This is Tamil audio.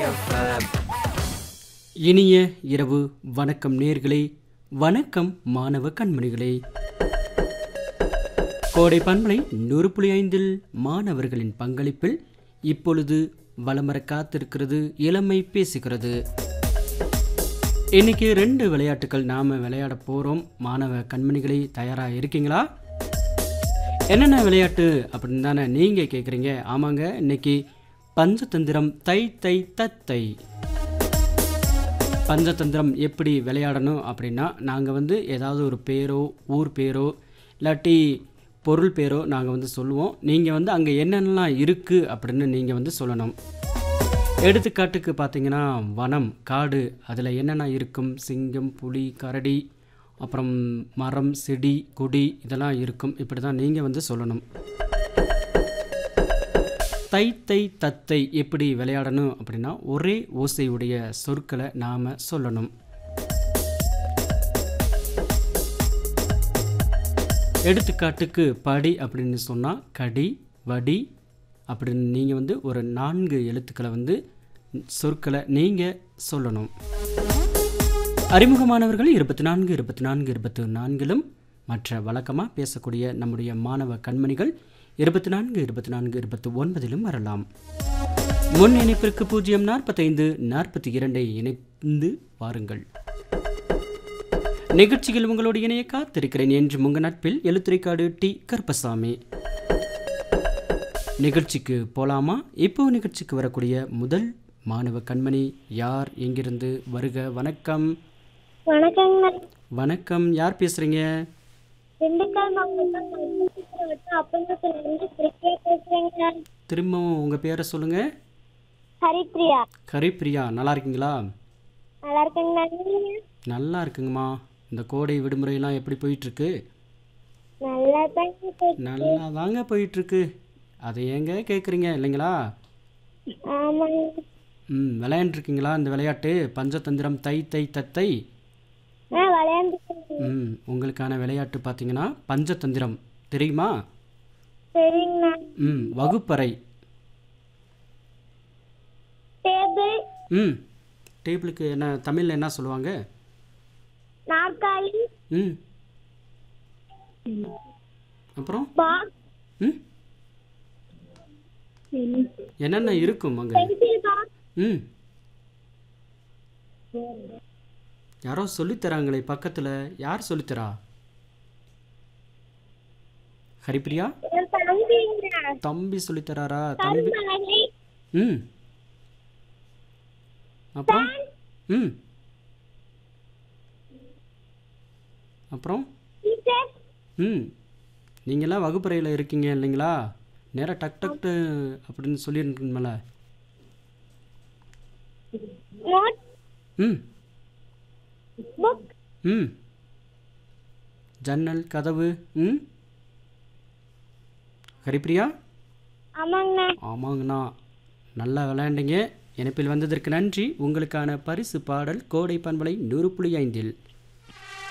FM. இனிய இரவு வணக்கம் நேர்களே வணக்கம் மாணவ கண்மணிகளே கோடை பண்பலை நூறு புள்ளி ஐந்தில் மாணவர்களின் பங்களிப்பில் இப்பொழுது வளமர காத்திருக்கிறது இளமை பேசுகிறது இன்னைக்கு ரெண்டு விளையாட்டுகள் நாம் விளையாட போகிறோம் மாணவ கண்மணிகளே தயாராக இருக்கீங்களா என்னென்ன விளையாட்டு அப்படின்னு தானே நீங்கள் கேட்குறீங்க ஆமாங்க இன்னைக்கு பஞ்சதந்திரம் தை தை தத்தை பஞ்சதந்திரம் எப்படி விளையாடணும் அப்படின்னா நாங்கள் வந்து ஏதாவது ஒரு பேரோ ஊர் பேரோ இல்லாட்டி பொருள் பேரோ நாங்கள் வந்து சொல்லுவோம் நீங்கள் வந்து அங்கே என்னென்னலாம் இருக்குது அப்படின்னு நீங்கள் வந்து சொல்லணும் எடுத்துக்காட்டுக்கு பார்த்தீங்கன்னா வனம் காடு அதில் என்னென்ன இருக்கும் சிங்கம் புலி கரடி அப்புறம் மரம் செடி கொடி இதெல்லாம் இருக்கும் இப்படி தான் நீங்கள் வந்து சொல்லணும் தை தை தத்தை எப்படி விளையாடணும் அப்படின்னா ஒரே ஓசையுடைய சொற்களை நாம் சொல்லணும் எடுத்துக்காட்டுக்கு படி அப்படின்னு சொன்னால் கடி வடி அப்படின்னு நீங்கள் வந்து ஒரு நான்கு எழுத்துக்களை வந்து சொற்களை நீங்கள் சொல்லணும் அறிமுகமானவர்கள் இருபத்தி நான்கு இருபத்தி நான்கு இருபத்தி நான்கிலும் மற்ற வழக்கமாக பேசக்கூடிய நம்முடைய மாணவ கண்மணிகள் இருபத்தி நான்கு இருபத்தி நான்கு இருபத்தி ஒன்பதிலும் வரலாம் முன் இணைப்பிற்கு பூஜ்ஜியம் நாற்பத்தைந்து நாற்பத்தி இரண்டை இணைந்து வாருங்கள் நிகழ்ச்சியில் உங்களோடு இணைய காத்திருக்கிறேன் என்று உங்கள் நட்பில் எழுத்துரைக்காடு டி கருப்பசாமி நிகழ்ச்சிக்கு போலாமா இப்போ நிகழ்ச்சிக்கு வரக்கூடிய முதல் மாணவ கண்மணி யார் எங்கிருந்து வருக வணக்கம் வணக்கங்க வணக்கம் யார் பேசுறீங்க திண்டுக்கல் மாவட்டம் மல்லிகைப்பூ வட்டம் அப்பங்கத்திலிருந்து பிரியா பேசுறேங்க திரும்பவும் உங்கள் பேரை சொல்லுங்க ஹரிப்ரியா கரிப்பிரியா நல்லா இருக்கீங்களா நல்லா இருக்கேங்கண்ணா நீங்க நல்லா இருக்குங்கம்மா இந்த கோடை விடுமுறையெல்லாம் எப்படி போயிட்டுருக்கு நல்லா தாங்க போச்சு. நல்லா தாங்க போயிட்டுருக்கு அதை ஏங்க கேட்குறீங்க இல்லைங்களா ஆமாங்க ம் விளையாண்டுருக்கீங்களா இந்த விளையாட்டு பஞ்சதந்திரம் தை தை தத்தை ஆ விளையாண்டுருக்கேங்க ம் உங்களுக்கான விளையாட்டு பார்த்தீங்கன்னா பஞ்சதந்திரம் தெரியுமா சரிங்கண்ணா ம் வகுப்பறை டேபிள் ம் டேபிளுக்கு என்ன தமிழில் என்ன சொல்லுவாங்க நாற்காலி ம் அப்புறம் பாக்ஸ் ம் என்னென்ன இருக்கும் அங்கே பென்சில் பாக்ஸ் ம் யாரோ சொல்லித்தராங்களே பக்கத்தில் யார் சொல்லித்தரா ஹரிப்பிரியா என் தம்பிங்கண்ணா தம்பி சொல்லித்தராரா தம்பி கருமலை ம் அப்புறம் ம் அப்புறம் டீச்சர் ம் நீங்களாம் வகுப்பறையில் இருக்கீங்க இல்லைங்களா நேராக டக் டக்டு அப்படின்னு சொல்லியிருக்கணுமில்ல நோட் ம் புக் ம் ஜன்னல் கதவு ம் ஹரிப்பிரியா ஆமாங்கண்ணா ஆமாங்கண்ணா நல்லா விளையாண்டீங்க இணைப்பில் வந்ததற்கு நன்றி உங்களுக்கான பரிசு பாடல் கோடை பண்பலை நூறு புள்ளி ஐந்தில்